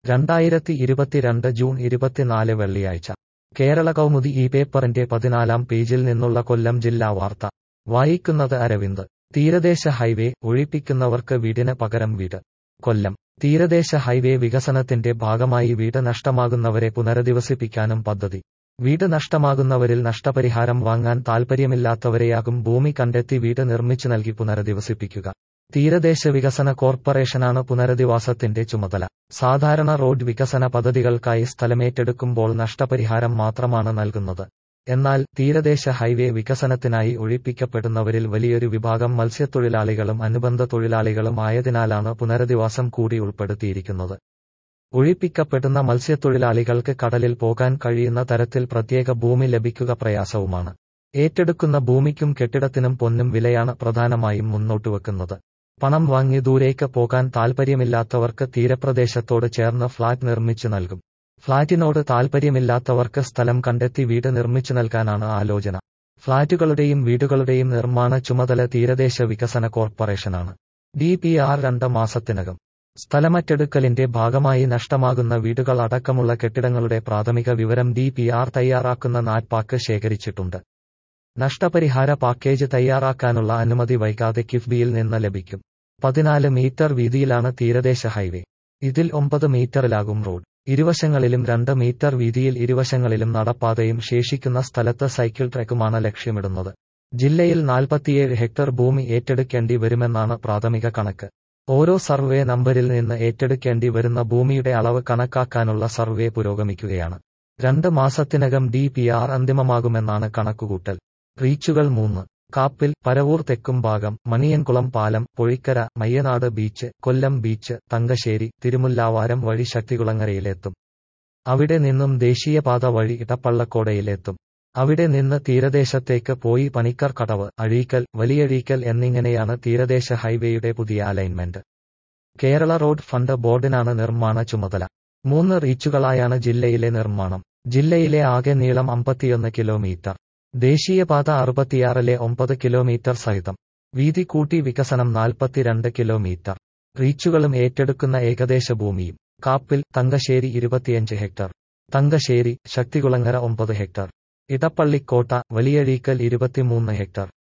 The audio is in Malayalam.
രണ്ടായിരത്തി ഇരുപത്തിരണ്ട് ജൂൺ ഇരുപത്തിനാല് വെള്ളിയാഴ്ച കേരള കൗമുദി ഈ പേപ്പറിന്റെ പതിനാലാം പേജിൽ നിന്നുള്ള കൊല്ലം ജില്ലാ വാർത്ത വായിക്കുന്നത് അരവിന്ദ് തീരദേശ ഹൈവേ ഒഴിപ്പിക്കുന്നവർക്ക് വീടിന് പകരം വീട് കൊല്ലം തീരദേശ ഹൈവേ വികസനത്തിന്റെ ഭാഗമായി വീട് നഷ്ടമാകുന്നവരെ പുനരധിവസിപ്പിക്കാനും പദ്ധതി വീട് നഷ്ടമാകുന്നവരിൽ നഷ്ടപരിഹാരം വാങ്ങാൻ താൽപ്പര്യമില്ലാത്തവരെയാകും ഭൂമി കണ്ടെത്തി വീട് നിർമ്മിച്ചു നൽകി പുനരധിവസിപ്പിക്കുക തീരദേശ വികസന കോർപ്പറേഷനാണ് പുനരധിവാസത്തിന്റെ ചുമതല സാധാരണ റോഡ് വികസന പദ്ധതികൾക്കായി സ്ഥലമേറ്റെടുക്കുമ്പോൾ നഷ്ടപരിഹാരം മാത്രമാണ് നൽകുന്നത് എന്നാൽ തീരദേശ ഹൈവേ വികസനത്തിനായി ഒഴിപ്പിക്കപ്പെടുന്നവരിൽ വലിയൊരു വിഭാഗം മത്സ്യത്തൊഴിലാളികളും അനുബന്ധ തൊഴിലാളികളും ആയതിനാലാണ് പുനരധിവാസം കൂടി ഉൾപ്പെടുത്തിയിരിക്കുന്നത് ഒഴിപ്പിക്കപ്പെടുന്ന മത്സ്യത്തൊഴിലാളികൾക്ക് കടലിൽ പോകാൻ കഴിയുന്ന തരത്തിൽ പ്രത്യേക ഭൂമി ലഭിക്കുക പ്രയാസവുമാണ് ഏറ്റെടുക്കുന്ന ഭൂമിക്കും കെട്ടിടത്തിനും പൊന്നും വിലയാണ് പ്രധാനമായും മുന്നോട്ടുവെക്കുന്നത് പണം വാങ്ങി ദൂരേക്ക് പോകാൻ താൽപ്പര്യമില്ലാത്തവർക്ക് തീരപ്രദേശത്തോട് ചേർന്ന് ഫ്ളാറ്റ് നിർമ്മിച്ചു നൽകും ഫ്ളാറ്റിനോട് താൽപ്പര്യമില്ലാത്തവർക്ക് സ്ഥലം കണ്ടെത്തി വീട് നിർമ്മിച്ചു നൽകാനാണ് ആലോചന ഫ്ളാറ്റുകളുടെയും വീടുകളുടെയും നിർമ്മാണ ചുമതല തീരദേശ വികസന കോർപ്പറേഷനാണ് ഡി പി ആർ രണ്ട് മാസത്തിനകം സ്ഥലമറ്റെടുക്കലിന്റെ ഭാഗമായി നഷ്ടമാകുന്ന വീടുകൾ അടക്കമുള്ള കെട്ടിടങ്ങളുടെ പ്രാഥമിക വിവരം ഡി പി ആർ തയ്യാറാക്കുന്ന നാറ്റ്പാക്ക് ശേഖരിച്ചിട്ടുണ്ട് നഷ്ടപരിഹാര പാക്കേജ് തയ്യാറാക്കാനുള്ള അനുമതി വൈകാതെ കിഫ്ബിയിൽ നിന്ന് ലഭിക്കും പതിനാല് മീറ്റർ വീതിയിലാണ് തീരദേശ ഹൈവേ ഇതിൽ ഒമ്പത് മീറ്ററിലാകും റോഡ് ഇരുവശങ്ങളിലും രണ്ട് മീറ്റർ വീതിയിൽ ഇരുവശങ്ങളിലും നടപ്പാതയും ശേഷിക്കുന്ന സ്ഥലത്ത് സൈക്കിൾ ട്രാക്കുമാണ് ലക്ഷ്യമിടുന്നത് ജില്ലയിൽ നാൽപ്പത്തിയേഴ് ഹെക്ടർ ഭൂമി ഏറ്റെടുക്കേണ്ടി വരുമെന്നാണ് പ്രാഥമിക കണക്ക് ഓരോ സർവേ നമ്പരിൽ നിന്ന് ഏറ്റെടുക്കേണ്ടി വരുന്ന ഭൂമിയുടെ അളവ് കണക്കാക്കാനുള്ള സർവേ പുരോഗമിക്കുകയാണ് രണ്ട് മാസത്തിനകം ഡി പി ആർ അന്തിമമാകുമെന്നാണ് കണക്കുകൂട്ടൽ റീച്ചുകൾ മൂന്ന് കാപ്പിൽ പരവൂർ തെക്കും ഭാഗം മണിയൻകുളം പാലം പൊഴിക്കര മയ്യനാട് ബീച്ച് കൊല്ലം ബീച്ച് തങ്കശ്ശേരി തിരുമുല്ലാവാരം വഴി ശക്തികുളങ്ങരയിലെത്തും അവിടെ നിന്നും ദേശീയപാത വഴി ഇടപ്പള്ളക്കോടയിലെത്തും അവിടെ നിന്ന് തീരദേശത്തേക്ക് പോയി പണിക്കർ കടവ് അഴീക്കൽ വലിയഴീക്കൽ എന്നിങ്ങനെയാണ് തീരദേശ ഹൈവേയുടെ പുതിയ അലൈൻമെന്റ് കേരള റോഡ് ഫണ്ട് ബോർഡിനാണ് നിർമ്മാണ ചുമതല മൂന്ന് റീച്ചുകളായാണ് ജില്ലയിലെ നിർമ്മാണം ജില്ലയിലെ ആകെ നീളം അമ്പത്തിയൊന്ന് കിലോമീറ്റർ ദേശീയപാത അറുപത്തിയാറിലെ ഒമ്പത് കിലോമീറ്റർ സഹിതം വീതി കൂട്ടി വികസനം നാൽപ്പത്തിരണ്ട് കിലോമീറ്റർ റീച്ചുകളും ഏറ്റെടുക്കുന്ന ഏകദേശ ഭൂമിയും കാപ്പിൽ തങ്കശ്ശേരി ഇരുപത്തിയഞ്ച് ഹെക്ടർ തങ്കശ്ശേരി ശക്തികുളങ്ങര ഒമ്പത് ഹെക്ടർ ഇടപ്പള്ളിക്കോട്ട വലിയഴീക്കൽ ഇരുപത്തിമൂന്ന് ഹെക്ടർ